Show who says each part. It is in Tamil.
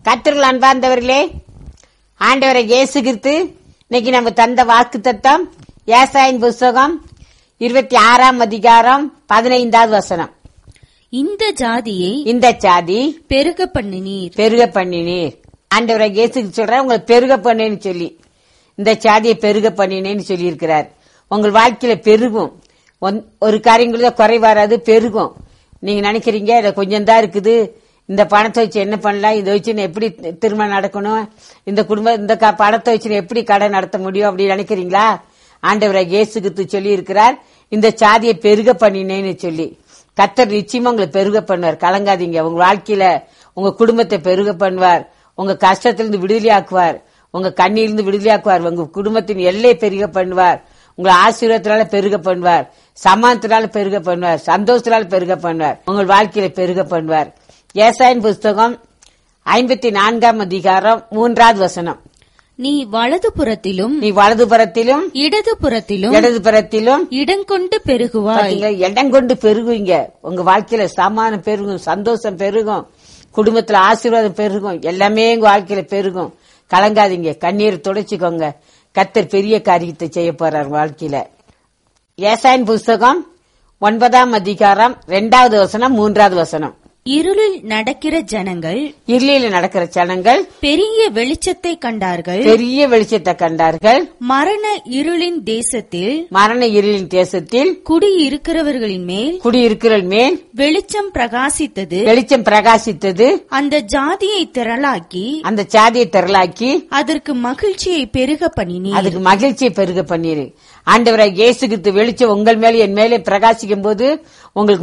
Speaker 1: கத்திரல் அன்பார்ந்தவர்களே ஆண்டவரை இயேசு கிறிஸ்து இன்னைக்கு நம்ம தந்த வாக்கு தத்தம் ஏசாயின் புஸ்தகம் இருபத்தி ஆறாம் அதிகாரம் பதினைந்தாவது வசனம்
Speaker 2: இந்த ஜாதியை
Speaker 1: இந்த சாதி
Speaker 2: பெருக பண்ணினீர்
Speaker 1: பெருக பண்ணினீர் ஆண்டவரை இயேசுக்கு சொல்ற உங்களை பெருக பண்ணேன்னு சொல்லி இந்த சாதியை பெருக பண்ணினேன்னு சொல்லி இருக்கிறார் உங்கள் வாழ்க்கையில பெருகும் ஒன்- ஒரு காரியங்கள குறை வராது பெருகும் நீங்க நினைக்கிறீங்க இத கொஞ்சம் தான் இருக்குது இந்த பணத்தை வச்சு என்ன பண்ணலாம் இதை வச்சு நான் எப்படி திருமணம் நடக்கணும் இந்த குடும்பம் இந்த க- பணத்தை வச்சு நான் எப்படி கடை நடத்த முடியும் அப்படி நினைக்கிறீங்களா ஆண்டவரை இயேசுக்கு சொல்லி இருக்கிறார் இந்த சாதியை பெருக பண்ணினேன்னு சொல்லி கத்தர் நிச்சயமா உங்களை பெருக பண்ணுவார் கலங்காதீங்க உங்க வாழ்க்கையில உங்க குடும்பத்தை பெருக பண்ணுவார் உங்க கஷ்டத்திலிருந்து விடுதலையாக்குவார் உங்க கண்ணிலிருந்து விடுதலையாக்குவார் உங்க குடும்பத்தின் எல்லை பெருக பண்ணுவார் உங்களை ஆசீர்வாதத்தினால பெருக பண்ணுவார் சமானத்தினால பெருக பண்ணுவார் சந்தோஷத்தினால பெருக பண்ணுவார் உங்கள் வாழ்க்கையில பெருக பண்ணுவார் ஏசாயின் புஸ்தகம் ஐம்பத்தி நான்காம் அதிகாரம் மூன்றாவது வசனம்
Speaker 2: நீ வலது புறத்திலும்
Speaker 1: நீ வலதுபுறத்திலும்
Speaker 2: இடது புறத்திலும்
Speaker 1: இடதுபுறத்திலும்
Speaker 2: இடங்கொண்டு பெருகுவாய்
Speaker 1: பாத்தீங்களா? இடம் கொண்டு பெருகுவீங்க உங்க வாழ்க்கையில சமானம் பெருகும் சந்தோஷம் பெருகும் குடும்பத்துல ஆசீர்வாதம் பெருகும் எல்லாமே உங்க வாழ்க்கையில பெருகும் கலங்காதீங்க கண்ணீர் துடைச்சுக்கோங்க கத்தர் பெரிய காரியத்தை செய்ய போறார் வாழ்க்கையில ஏசாயின் புஸ்தகம் ஒன்பதாம் அதிகாரம் ரெண்டாவது வசனம் மூன்றாவது வசனம்
Speaker 2: இருளில் நடக்கிற ஜனங்கள்
Speaker 1: இருளில நடக்கிற ஜனங்கள்
Speaker 2: பெரிய வெளிச்சத்தை கண்டார்கள்
Speaker 1: பெரிய வெளிச்சத்தை கண்டார்கள்
Speaker 2: மரண இருளின் தேசத்தில்
Speaker 1: மரண இருளின் தேசத்தில்
Speaker 2: குடியிருக்கிறவர்களின் மேல்
Speaker 1: குடியிருக்கிற மேல்
Speaker 2: வெளிச்சம் பிரகாசித்தது
Speaker 1: வெளிச்சம் பிரகாசித்தது
Speaker 2: அந்த ஜாதியை திரளாக்கி
Speaker 1: அந்த சாதியை திரளாக்கி
Speaker 2: அதற்கு மகிழ்ச்சியை பெருக பண்ணினீர்
Speaker 1: அதுக்கு மகிழ்ச்சியை பெருக பண்ணிரு ஆண்டவரை இயேசு கிறிஸ்து வெளிச்சம் உங்கள் மேல என் மேலே பிரகாசிக்கும் போது உங்களுக்கு